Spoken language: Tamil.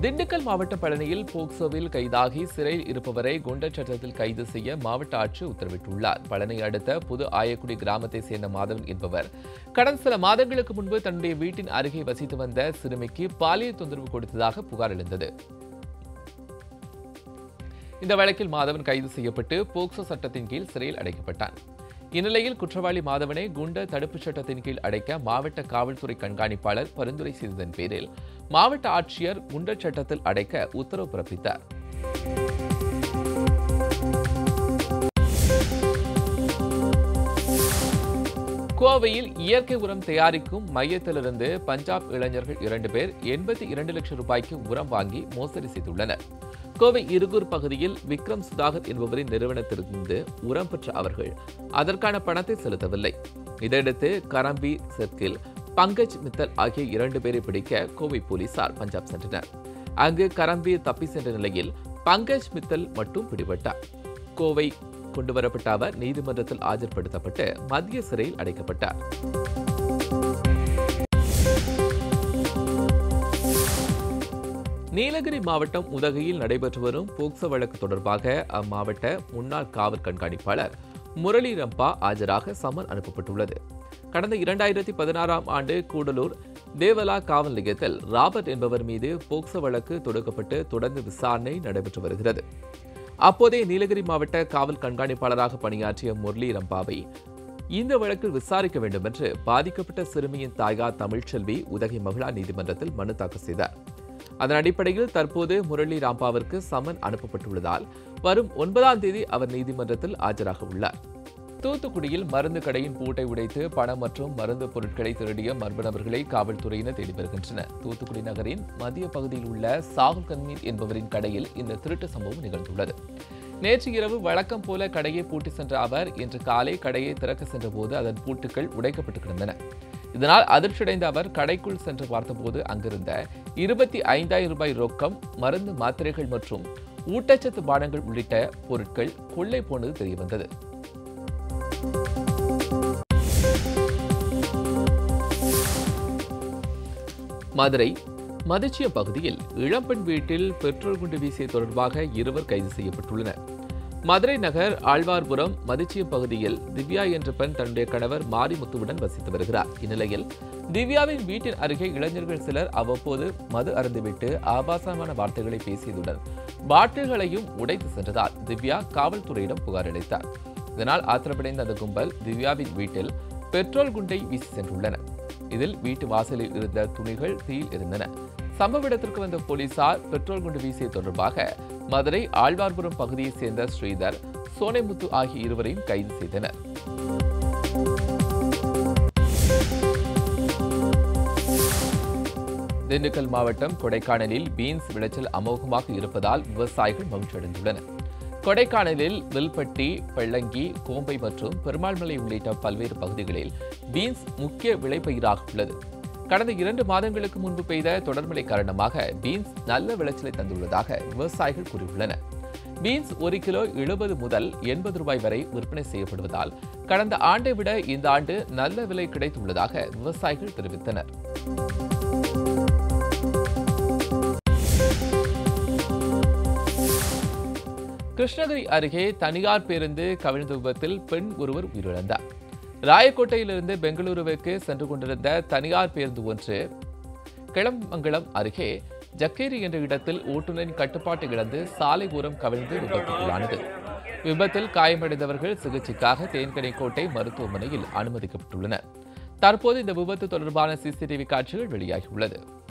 திண்டுக்கல் மாவட்ட பழனியில் போக்சோவில் கைதாகி சிறையில் இருப்பவரை குண்டர் சட்டத்தில் கைது செய்ய மாவட்ட ஆட்சியர் உத்தரவிட்டுள்ளார் பழனி அடுத்த புது ஆயக்குடி கிராமத்தை சேர்ந்த மாதவன் என்பவர் கடந்த சில மாதங்களுக்கு முன்பு தன்னுடைய வீட்டின் அருகே வசித்து வந்த சிறுமிக்கு பாலியல் தொந்தரவு கொடுத்ததாக புகார் எழுந்தது இந்த வழக்கில் மாதவன் கைது செய்யப்பட்டு போக்சோ சட்டத்தின் கீழ் சிறையில் அடைக்கப்பட்டான் இந்நிலையில் குற்றவாளி மாதவனை குண்ட தடுப்புச் சட்டத்தின் கீழ் அடைக்க மாவட்ட காவல்துறை கண்காணிப்பாளர் பரிந்துரை செய்ததன் பேரில் மாவட்ட ஆட்சியர் குண்டர் சட்டத்தில் அடைக்க உத்தரவு பிறப்பித்தார் கோவையில் இயற்கை உரம் தயாரிக்கும் மையத்திலிருந்து பஞ்சாப் இளைஞர்கள் இரண்டு பேர் எண்பத்தி இரண்டு லட்சம் ரூபாய்க்கு உரம் வாங்கி மோசடி செய்துள்ளனர் கோவை இருகூர் பகுதியில் விக்ரம் சுதாகர் என்பவரின் நிறுவனத்திலிருந்து உரம் பெற்ற அவர்கள் அதற்கான பணத்தை செலுத்தவில்லை இதையடுத்து கரம்பி சர்க்கில் பங்கஜ் மித்தல் ஆகிய இரண்டு பேரை பிடிக்க கோவை போலீசார் பஞ்சாப் சென்றனர் அங்கு கரம்பீர் தப்பி சென்ற நிலையில் பங்கஜ் மித்தல் மட்டும் பிடிபட்டார் கோவை கொண்டுவரப்பட்ட அவர் நீதிமன்றத்தில் ஆஜர்படுத்தப்பட்டு மத்திய சிறையில் அடைக்கப்பட்டார் நீலகிரி மாவட்டம் உதகையில் நடைபெற்று வரும் போக்சோ வழக்கு தொடர்பாக அம்மாவட்ட முன்னாள் காவல் கண்காணிப்பாளர் முரளி ரம்பா ஆஜராக சம்மன் அனுப்பப்பட்டுள்ளது கடந்த இரண்டாயிரத்தி பதினாறாம் ஆண்டு கூடலூர் தேவலா காவல் நிலையத்தில் ராபர்ட் என்பவர் மீது போக்சோ வழக்கு தொடுக்கப்பட்டு தொடர்ந்து விசாரணை நடைபெற்று வருகிறது அப்போதைய நீலகிரி மாவட்ட காவல் கண்காணிப்பாளராக பணியாற்றிய முரளி ரம்பாவை இந்த வழக்கில் விசாரிக்க வேண்டும் என்று பாதிக்கப்பட்ட சிறுமியின் தாயார் தமிழ்ச்செல்வி உதகை மகிழா நீதிமன்றத்தில் மனு தாக்கல் செய்தார் அதன் அடிப்படையில் தற்போது முரளி ராம்பாவிற்கு சம்மன் அனுப்பப்பட்டுள்ளதால் வரும் ஒன்பதாம் தேதி அவர் நீதிமன்றத்தில் ஆஜராக உள்ளார் தூத்துக்குடியில் மருந்து கடையின் பூட்டை உடைத்து பணம் மற்றும் மருந்து பொருட்களை திருடிய மர்ம நபர்களை காவல்துறையினர் தேடி வருகின்றனர் தூத்துக்குடி நகரின் மத்திய பகுதியில் உள்ள சாகுல் கன்மீர் என்பவரின் கடையில் இந்த திருட்டு சம்பவம் நிகழ்ந்துள்ளது நேற்று இரவு வழக்கம் போல கடையை பூட்டி சென்ற அவர் இன்று காலை கடையை திறக்க சென்றபோது அதன் பூட்டுகள் உடைக்கப்பட்டு கிடந்தன இதனால் அதிர்ச்சியடைந்த அவர் கடைக்குள் சென்று பார்த்தபோது அங்கிருந்த இருபத்தி ஐந்தாயிரம் ரூபாய் ரொக்கம் மருந்து மாத்திரைகள் மற்றும் ஊட்டச்சத்து பானங்கள் உள்ளிட்ட பொருட்கள் கொள்ளை போனது தெரியவந்தது மதுரை மதிச்சியம் பகுதியில் இளம்பெண் வீட்டில் பெட்ரோல் குண்டு வீசிய தொடர்பாக இருவர் கைது செய்யப்பட்டுள்ளனர் மதுரை நகர் ஆழ்வார்புரம் மதிச்சியம் பகுதியில் திவ்யா என்ற பெண் தன்னுடைய கணவர் மாரிமுத்துவுடன் வசித்து வருகிறார் இந்நிலையில் திவ்யாவின் வீட்டின் அருகே இளைஞர்கள் சிலர் அவ்வப்போது மது அருந்துவிட்டு ஆபாசமான வார்த்தைகளை பேசியதுடன் பாட்டில்களையும் உடைத்து சென்றதால் திவ்யா காவல்துறையிடம் புகார் அளித்தார் இதனால் ஆத்திரப்படைந்த அந்த கும்பல் திவ்யாவின் வீட்டில் பெட்ரோல் குண்டை வீசி சென்றுள்ளனர் இதில் வீட்டு வாசலில் இருந்த துணிகள் தீயில் இருந்தன சம்பவ இடத்திற்கு வந்த போலீசார் பெட்ரோல் குண்டு வீசிய தொடர்பாக மதுரை ஆழ்வார்புரம் பகுதியைச் சேர்ந்த ஸ்ரீதர் சோனைமுத்து ஆகிய இருவரையும் கைது செய்தனர் திண்டுக்கல் மாவட்டம் கொடைக்கானலில் பீன்ஸ் விளைச்சல் அமோகமாக இருப்பதால் விவசாயிகள் மகிழ்ச்சியடைந்துள்ளனர் கொடைக்கானலில் வில்பட்டி பெள்ளங்கி கோம்பை மற்றும் பெருமாள்மலை உள்ளிட்ட பல்வேறு பகுதிகளில் பீன்ஸ் முக்கிய விளைபயிராக உள்ளது கடந்த இரண்டு மாதங்களுக்கு முன்பு பெய்த தொடர்மழை காரணமாக பீன்ஸ் நல்ல விளைச்சலை தந்துள்ளதாக விவசாயிகள் கூறியுள்ளனர் பீன்ஸ் ஒரு கிலோ எழுபது முதல் எண்பது ரூபாய் வரை விற்பனை செய்யப்படுவதால் கடந்த ஆண்டை விட இந்த ஆண்டு நல்ல விலை கிடைத்துள்ளதாக விவசாயிகள் தெரிவித்தனர் கிருஷ்ணகிரி அருகே தனியார் பேருந்து கவிழ்ந்த விபத்தில் பெண் ஒருவர் உயிரிழந்தார் ராயக்கோட்டையிலிருந்து பெங்களூருவுக்கு சென்று கொண்டிருந்த தனியார் பேருந்து ஒன்று கிளம்பமங்கலம் அருகே ஜக்கேரி என்ற இடத்தில் ஓட்டுநரின் கட்டுப்பாட்டை இழந்து சாலை ஓரம் கவிழ்ந்து விபத்துக்குள்ளானது விபத்தில் காயமடைந்தவர்கள் சிகிச்சைக்காக தேன்கனிக்கோட்டை மருத்துவமனையில் அனுமதிக்கப்பட்டுள்ளனர் தற்போது இந்த விபத்து தொடர்பான சிசிடிவி காட்சிகள் வெளியாகியுள்ளது